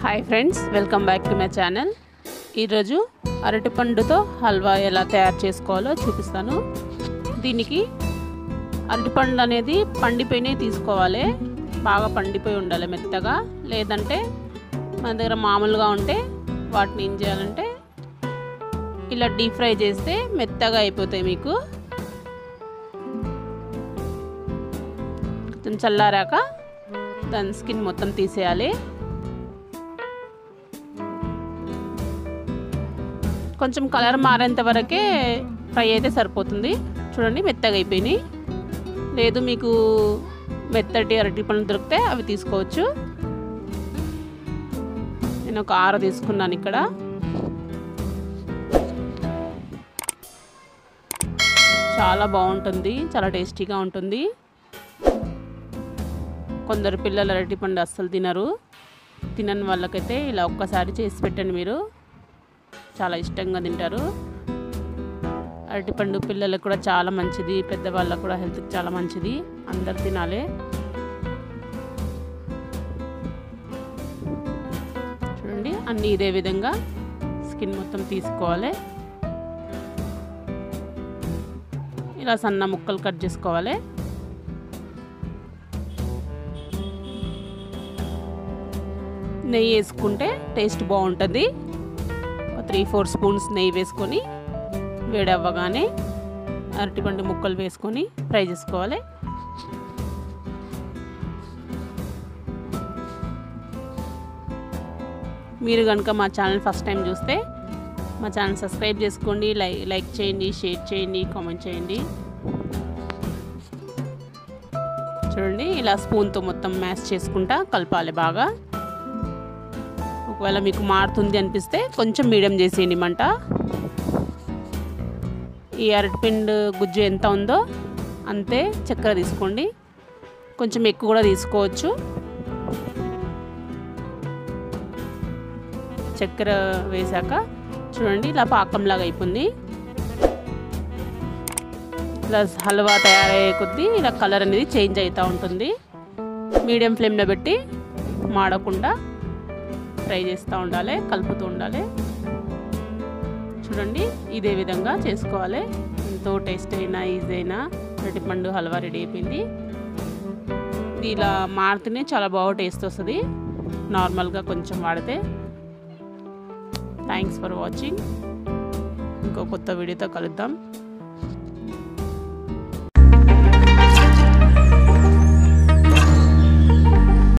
hi friends welcome back to my channel ఈరోజు అరటిపండుతో హల్వా ఎలా తయారు చేసుకోవాలో చూపిస్తాను దీనికి అరటిపండు అనేది పండిపోయినవి తీసుకోవాలి బాగా పండిపోయి ఉండాలి మెత్తగా లేదంటే మన దగ్గర మామూలుగా ఉంటే వాటిని ఏం చేయాలంటే ఇలా డీప్ ఫ్రై చేస్తే మెత్తగా అయిపోతాయి మీకు కొంచెం చల్లారాక దాని స్కిన్ మొత్తం తీసేయాలి కొంచెం కలర్ మారేంత వరకే ఫ్రై అయితే సరిపోతుంది చూడండి మెత్తగా అయిపోయినాయి లేదు మీకు మెత్తటి అరటి పండ్లు దొరికితే అవి తీసుకోవచ్చు నేను ఒక ఆరు తీసుకున్నాను ఇక్కడ చాలా బాగుంటుంది చాలా టేస్టీగా ఉంటుంది కొందరు పిల్లలు అరటిపండు అస్సలు తినరు తినని వాళ్ళకైతే ఇలా ఒక్కసారి చేసి పెట్టండి మీరు చాలా ఇష్టంగా తింటారు అరటిపండు పిల్లలకు కూడా చాలా మంచిది పెద్దవాళ్ళకు కూడా హెల్త్కి చాలా మంచిది అందరు తినాలి చూడండి అన్నీ ఇదే విధంగా స్కిన్ మొత్తం తీసుకోవాలి ఇలా సన్న ముక్కలు కట్ చేసుకోవాలి నెయ్యి వేసుకుంటే టేస్ట్ బాగుంటుంది త్రీ ఫోర్ స్పూన్స్ నెయ్యి వేసుకొని వేడవ్వగానే అరటిపండు ముక్కలు వేసుకొని ఫ్రై చేసుకోవాలి మీరు కనుక మా ఛానల్ ఫస్ట్ టైం చూస్తే మా ఛానల్ సబ్స్క్రైబ్ చేసుకోండి లైక్ లైక్ చేయండి షేర్ చేయండి కామెంట్ చేయండి చూడండి ఇలా స్పూన్తో మొత్తం మ్యాష్ చేసుకుంటా కలపాలి బాగా ఒకవేళ మీకు మారుతుంది అనిపిస్తే కొంచెం మీడియం చేసేయండి మంట ఈ అరటిపిండి గుజ్జు ఎంత ఉందో అంతే చక్కెర తీసుకోండి కొంచెం ఎక్కువ కూడా తీసుకోవచ్చు చక్కెర వేశాక చూడండి ఇలా పాకంలాగా అయిపోయింది ఇలా హల్వా తయారయ్యే కొద్దీ ఇలా కలర్ అనేది చేంజ్ అవుతూ ఉంటుంది మీడియం ఫ్లేమ్లో పెట్టి మాడకుండా ఫ్రై చేస్తూ ఉండాలి కలుపుతూ ఉండాలి చూడండి ఇదే విధంగా చేసుకోవాలి ఎంతో టేస్ట్ అయినా ఈజీ అయినా అరటిపండు హల్వా రెడీ అయిపోయింది ఇది ఇలా మాడితేనే చాలా బాగా టేస్ట్ వస్తుంది నార్మల్గా కొంచెం వాడితే థ్యాంక్స్ ఫర్ వాచింగ్ ఇంకో కొత్త వీడియోతో కలుద్దాం